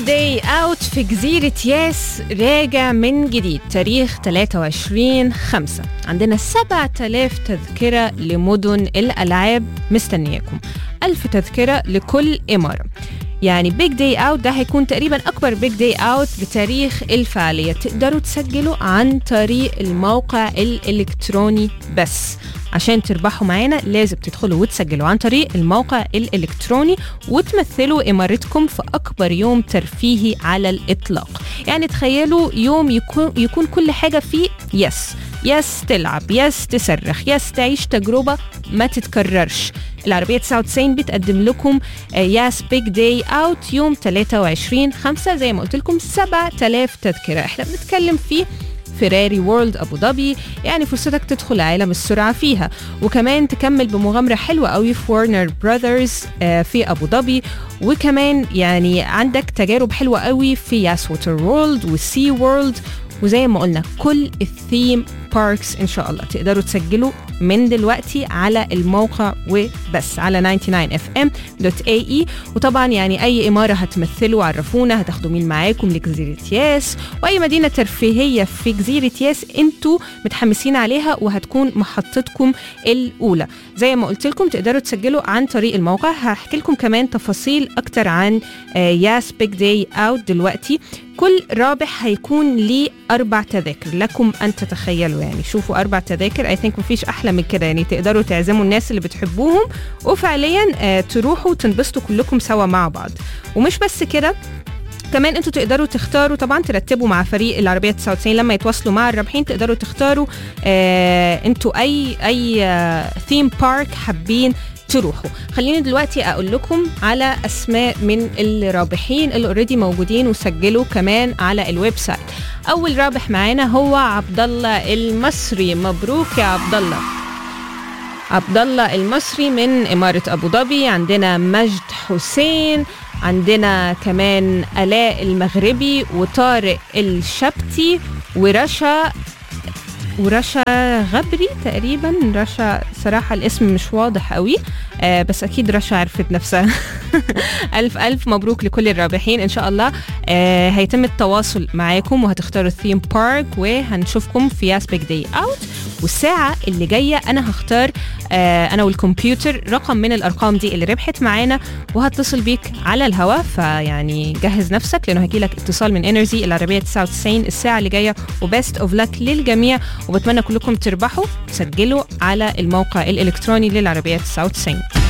داي اوت في جزيرة ياس راجع من جديد تاريخ 23 5 عندنا 7000 تذكرة لمدن الألعاب مستنياكم 1000 تذكرة لكل إمارة يعني بيج داي اوت ده هيكون تقريبا اكبر بيج داي اوت بتاريخ الفعاليه تقدروا تسجلوا عن طريق الموقع الالكتروني بس عشان تربحوا معانا لازم تدخلوا وتسجلوا عن طريق الموقع الالكتروني وتمثلوا امارتكم في اكبر يوم ترفيهي على الاطلاق يعني تخيلوا يوم يكون يكون كل حاجه فيه يس يس تلعب يس تصرخ يس تعيش تجربه ما تتكررش العربية 99 بتقدم لكم ياس بيج داي اوت يوم 23 5 زي ما قلت لكم 7000 تذكرة احنا بنتكلم فيه فيراري وورلد ابو ظبي يعني فرصتك تدخل عالم السرعه فيها وكمان تكمل بمغامره حلوه قوي في ورنر براذرز في ابو ظبي وكمان يعني عندك تجارب حلوه قوي في ياس ووتر وورلد وسي وورلد وزي ما قلنا كل الثيم باركس ان شاء الله تقدروا تسجلوا من دلوقتي على الموقع وبس على 99fm.ae وطبعا يعني اي اماره هتمثلوا عرفونا هتاخدوا مين معاكم لجزيره ياس واي مدينه ترفيهيه في جزيره ياس انتوا متحمسين عليها وهتكون محطتكم الاولى زي ما قلت لكم تقدروا تسجلوا عن طريق الموقع هحكي لكم كمان تفاصيل اكتر عن ياس بيج داي اوت دلوقتي كل رابح هيكون ليه أربع تذاكر لكم أن تتخيلوا يعني شوفوا أربع تذاكر أي ثينك مفيش أحلى من كده يعني تقدروا تعزموا الناس اللي بتحبوهم وفعليا آه تروحوا وتنبسطوا كلكم سوا مع بعض ومش بس كده كمان انتوا تقدروا تختاروا طبعا ترتبوا مع فريق العربيه 99 لما يتواصلوا مع الرابحين تقدروا تختاروا آه انتوا اي اي آه ثيم بارك حابين تروحوا خليني دلوقتي اقول لكم على اسماء من الرابحين اللي اوريدي موجودين وسجلوا كمان على الويب سايت اول رابح معانا هو عبد الله المصري مبروك يا عبد الله عبد الله المصري من اماره ابو ظبي عندنا مجد حسين عندنا كمان الاء المغربي وطارق الشبتي ورشا ورشا غبري تقريبا رشا صراحة الاسم مش واضح قوي آه بس أكيد رشا عرفت نفسها ألف ألف مبروك لكل الرابحين إن شاء الله آه هيتم التواصل معاكم وهتختاروا الثيم بارك وهنشوفكم في ياسبيك داي أوت والساعة اللي جاية أنا هختار آه أنا والكمبيوتر رقم من الأرقام دي اللي ربحت معانا وهتصل بيك على الهواء فيعني جهز نفسك لأنه هيجيلك اتصال من انرجي العربية 99 الساعة اللي جاية وبيست اوف لك للجميع وبتمنى كلكم تربحوا سجلوا على الموقع الإلكتروني للعربية 99